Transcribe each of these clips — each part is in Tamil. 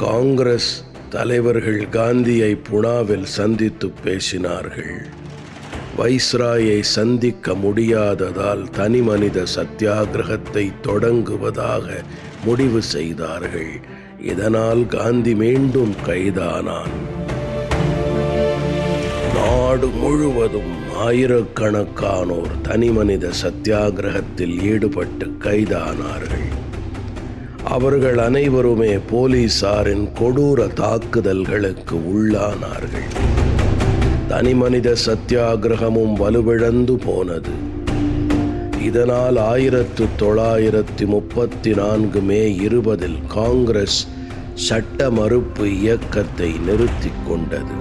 காங்கிரஸ் தலைவர்கள் காந்தியை புனாவில் சந்தித்து பேசினார்கள் வைஸ்ராயை சந்திக்க முடியாததால் தனிமனித சத்தியாகிரகத்தை தொடங்குவதாக முடிவு செய்தார்கள் இதனால் காந்தி மீண்டும் கைதானான் நாடு முழுவதும் ஆயிரக்கணக்கானோர் தனிமனித சத்தியாகிரகத்தில் ஈடுபட்டு கைதானார்கள் அவர்கள் அனைவருமே போலீசாரின் கொடூர தாக்குதல்களுக்கு உள்ளானார்கள் தனிமனித சத்தியாகிரகமும் வலுவிழந்து போனது இதனால் ஆயிரத்து தொள்ளாயிரத்தி முப்பத்தி நான்கு மே இருபதில் காங்கிரஸ் சட்ட மறுப்பு இயக்கத்தை நிறுத்திக் கொண்டது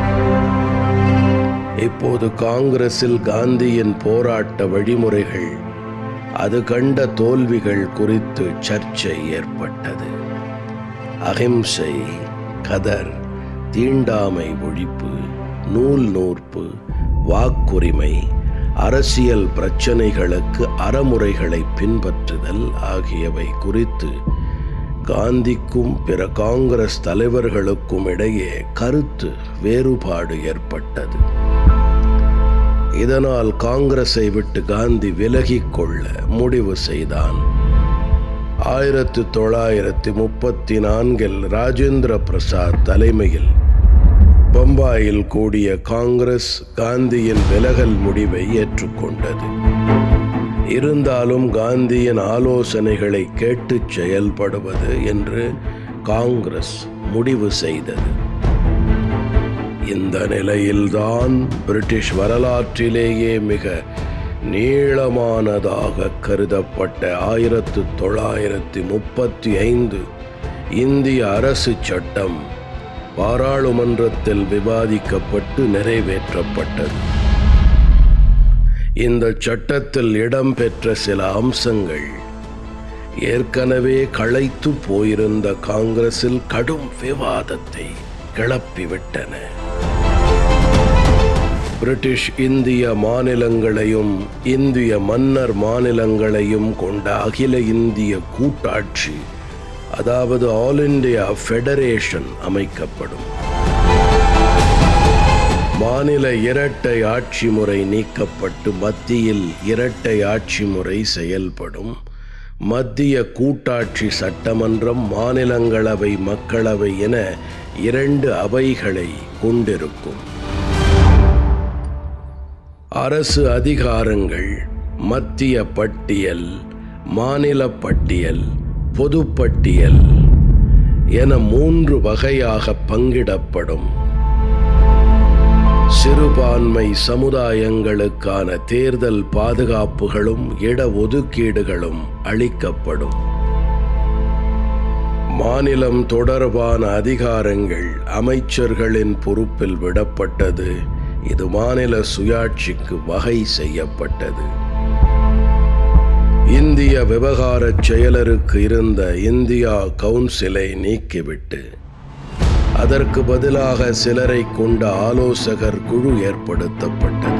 இப்போது காங்கிரஸில் காந்தியின் போராட்ட வழிமுறைகள் அது கண்ட தோல்விகள் குறித்து சர்ச்சை ஏற்பட்டது அகிம்சை கதர் தீண்டாமை ஒழிப்பு நூல் நூற்பு வாக்குரிமை அரசியல் பிரச்சனைகளுக்கு அறமுறைகளை பின்பற்றுதல் ஆகியவை குறித்து காந்திக்கும் பிற காங்கிரஸ் தலைவர்களுக்கும் இடையே கருத்து வேறுபாடு ஏற்பட்டது இதனால் காங்கிரஸை விட்டு காந்தி விலகிக் கொள்ள முடிவு செய்தான் ஆயிரத்து தொள்ளாயிரத்தி முப்பத்தி நான்கில் ராஜேந்திர பிரசாத் தலைமையில் பம்பாயில் கூடிய காங்கிரஸ் காந்தியின் விலகல் முடிவை ஏற்றுக்கொண்டது இருந்தாலும் காந்தியின் ஆலோசனைகளை கேட்டு செயல்படுவது என்று காங்கிரஸ் முடிவு செய்தது இந்த நிலையில்தான் பிரிட்டிஷ் வரலாற்றிலேயே மிக நீளமானதாக கருதப்பட்ட ஆயிரத்து தொள்ளாயிரத்தி முப்பத்தி ஐந்து இந்திய அரசு சட்டம் பாராளுமன்றத்தில் விவாதிக்கப்பட்டு நிறைவேற்றப்பட்டது இந்த சட்டத்தில் இடம்பெற்ற சில அம்சங்கள் ஏற்கனவே களைத்து போயிருந்த காங்கிரஸில் கடும் விவாதத்தை கிளப்பிவிட்டன பிரிட்டிஷ் இந்திய மாநிலங்களையும் இந்திய மன்னர் மாநிலங்களையும் கொண்ட அகில இந்திய கூட்டாட்சி அதாவது ஆல் இந்தியா ஃபெடரேஷன் அமைக்கப்படும் மாநில இரட்டை ஆட்சி முறை நீக்கப்பட்டு மத்தியில் இரட்டை ஆட்சி முறை செயல்படும் மத்திய கூட்டாட்சி சட்டமன்றம் மாநிலங்களவை மக்களவை என இரண்டு அவைகளை கொண்டிருக்கும் அரசு அதிகாரங்கள் மத்திய பட்டியல் மாநில பட்டியல் பொதுப்பட்டியல் என மூன்று வகையாக பங்கிடப்படும் சிறுபான்மை சமுதாயங்களுக்கான தேர்தல் பாதுகாப்புகளும் இடஒதுக்கீடுகளும் அளிக்கப்படும் மாநிலம் தொடர்பான அதிகாரங்கள் அமைச்சர்களின் பொறுப்பில் விடப்பட்டது இது மாநில சுயாட்சிக்கு வகை செய்யப்பட்டது இந்திய விவகாரச் செயலருக்கு இருந்த இந்தியா கவுன்சிலை நீக்கிவிட்டு அதற்கு பதிலாக சிலரை கொண்ட ஆலோசகர் குழு ஏற்படுத்தப்பட்டது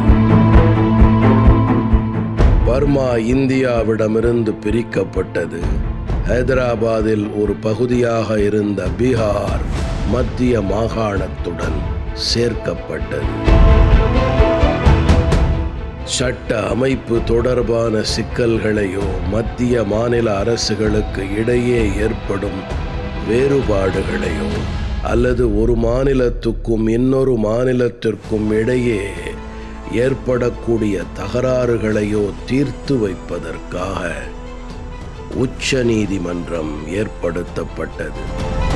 பர்மா இந்தியாவிடமிருந்து பிரிக்கப்பட்டது ஹைதராபாத்தில் ஒரு பகுதியாக இருந்த பீகார் மத்திய மாகாணத்துடன் சேர்க்கப்பட்டது சட்ட அமைப்பு தொடர்பான சிக்கல்களையோ மத்திய மாநில அரசுகளுக்கு இடையே ஏற்படும் வேறுபாடுகளையோ அல்லது ஒரு மாநிலத்துக்கும் இன்னொரு மாநிலத்திற்கும் இடையே ஏற்படக்கூடிய தகராறுகளையோ தீர்த்து வைப்பதற்காக உச்ச நீதிமன்றம் ஏற்படுத்தப்பட்டது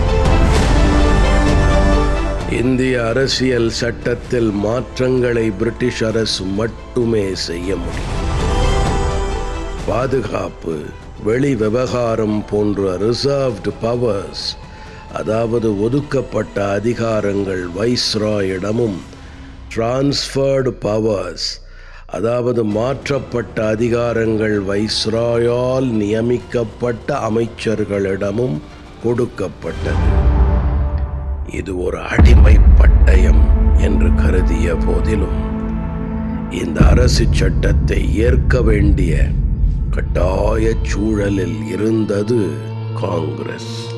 இந்திய அரசியல் சட்டத்தில் மாற்றங்களை பிரிட்டிஷ் அரசு மட்டுமே செய்ய முடியும் பாதுகாப்பு வெளி விவகாரம் போன்ற ரிசர்வ்டு பவர்ஸ் அதாவது ஒதுக்கப்பட்ட அதிகாரங்கள் வைஸ்ராயிடமும் டிரான்ஸ்ஃபர்டு பவர்ஸ் அதாவது மாற்றப்பட்ட அதிகாரங்கள் வைஸ்ராயால் நியமிக்கப்பட்ட அமைச்சர்களிடமும் கொடுக்கப்பட்டது இது ஒரு அடிமை பட்டயம் என்று கருதிய போதிலும் இந்த அரசு சட்டத்தை ஏற்க வேண்டிய கட்டாய சூழலில் இருந்தது காங்கிரஸ்